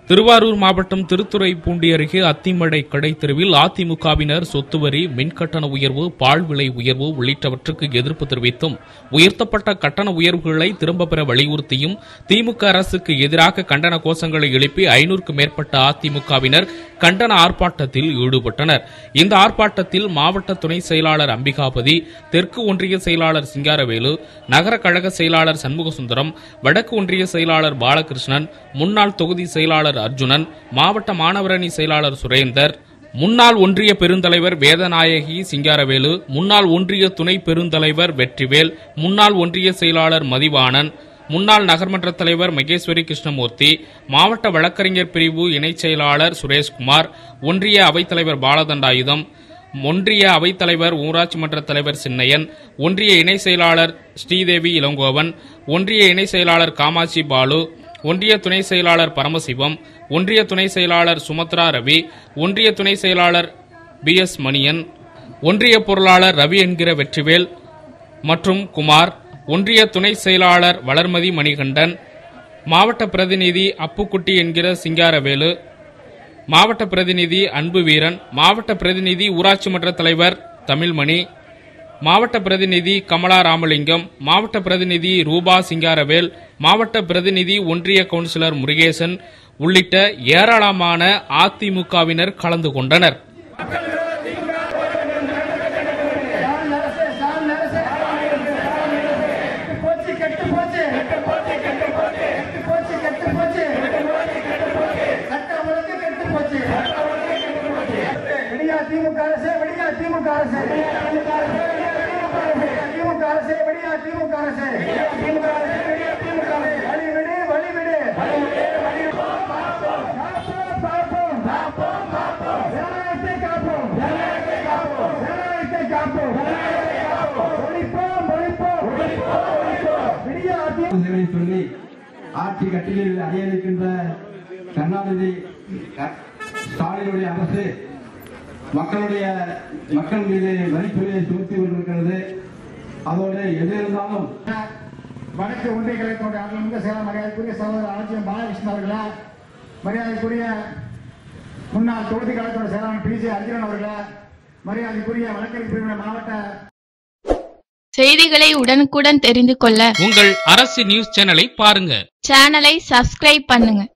திருவாரூர் மாவட்டம் திருத்துறைப்பூண்டி அருகே அத்திமடை கடைத்தெருவில் அதிமுகவினர் சொத்து வரி மின்கட்டண உயர்வு பால் விலை உயர்வு உள்ளிட்டவற்றுக்கு எதிர்ப்பு தெரிவித்தும் உயர்த்தப்பட்ட கட்டண உயர்வுகளை திரும்பப் பெற வலியுறுத்தியும் திமுக அரசுக்கு எதிராக கண்டன கோஷங்களை எழுப்பி ஐநூறுக்கும் மேற்பட்ட அதிமுகவினர் கண்டன ஆர்ப்பாட்டத்தில் ஈடுபட்டனர் இந்த ஆர்ப்பாட்டத்தில் மாவட்ட துணை செயலாளர் அம்பிகாபதி தெற்கு ஒன்றிய செயலாளர் சிங்காரவேலு நகர கழக செயலாளர் சண்முகசுந்தரம் வடக்கு ஒன்றிய செயலாளர் பாலகிருஷ்ணன் முன்னாள் தொகுதி செயலாளர் அர்ஜுனன் மாவட்ட மாணவரணி செயலாளர் சுரேந்தர் முன்னாள் ஒன்றிய பெருந்தலைவர் வேதநாயகி சிங்காரவேலு முன்னாள் ஒன்றிய துணை பெருந்தலைவர் வெற்றிவேல் முன்னாள் ஒன்றிய செயலாளர் மதிவாணன் முன்னாள் நகர்மன்ற தலைவர் மகேஸ்வரி கிருஷ்ணமூர்த்தி மாவட்ட வழக்கறிஞர் பிரிவு இணைச் செயலாளர் சுரேஷ்குமார் ஒன்றிய அவைத்தலைவர் பாலதண்டாயுதம் ஒன்றிய அவைத்தலைவர் ஊராட்சி மன்ற தலைவர் சின்னையன் ஒன்றிய இணை செயலாளர் ஸ்ரீதேவி இளங்கோவன் ஒன்றிய இணை செயலாளர் காமாட்சி பாலு ஒன்றிய துணை செயலாளர் பரமசிவம் ஒன்றிய துணை செயலாளர் சுமத்ரா ரவி ஒன்றிய துணை செயலாளர் பி எஸ் மணியன் ஒன்றிய பொருளாளர் ரவி என்கிற வெற்றிவேல் மற்றும் குமார் ஒன்றிய துணை செயலாளர் வளர்மதி மணிகண்டன் மாவட்ட பிரதிநிதி அப்புக்குட்டி என்கிற சிங்காரவேலு மாவட்ட பிரதிநிதி அன்பு வீரன் மாவட்ட பிரதிநிதி ஊராட்சி மன்ற தலைவர் தமிழ்மணி மாவட்ட பிரதிநிதி கமலா ராமலிங்கம் மாவட்ட பிரதிநிதி ரூபா சிங்காரவேல் மாவட்ட பிரதிநிதி ஒன்றிய கவுன்சிலர் முருகேசன் உள்ளிட்ட ஏராளமான அதிமுகவினர் கலந்து கொண்டனர் போச்சு கெட்டு போச்சு கெட்டு போச்சு கெட்டு போச்சு கெட்டு போச்சு கெட்டு போச்சு சட்டம் ஒழுங்கு கெட்டு போச்சு விடியா திமுக அரசு விடியா திமுக அரசு திமுக அரசு விடியா திமுக அரசு திமுக அரசு விடியா திமுக அரசு வழி விடு வழி விடு காப்போம், காப்போம், காப்போம். ஜனநாயகத்தை காப்போம் ஜனநாயகத்தை காப்போம் ஜனநாயகத்தை காப்போம் ஜனநாயகத்தை காப்போம் ஒழிப்போம் ஒழிப்போம் ஒழிப்போம் ஒழிப்போம் விடியா திமுக செய்வதை சொல்லி ஆட்சி கட்டிலில் அடையளிக்கின்ற கருணாநிதி க- ஸ்டாலினுடைய அரசு மக்களுடைய மக்கள் மீது வரிச்சுமையை சுமத்தி கொண்டிருக்கிறது அதோடு எது இருந்தாலும் வடக்கு ஒன்றிய கழகத்தினுடைய ஆளுநர் சேலம் மரியாதைக்குரிய சகோதரர் ஆட்சியம் பாலகிருஷ்ணன் அவர்களே மரியாதைக்குரிய முன்னாள் தொகுதி கழகத்தோட செயலாளர் பி ஜே அர்ஜுனன் அவர்களே மரியாதைக்குரிய வழக்கறிஞர் பிரிவினர் மாவட்ட செய்திகளை உடனுக்குடன் தெரிந்து கொள்ள உங்கள் அரசு நியூஸ் சேனலை பாருங்க சேனலை சப்ஸ்கிரைப் பண்ணுங்க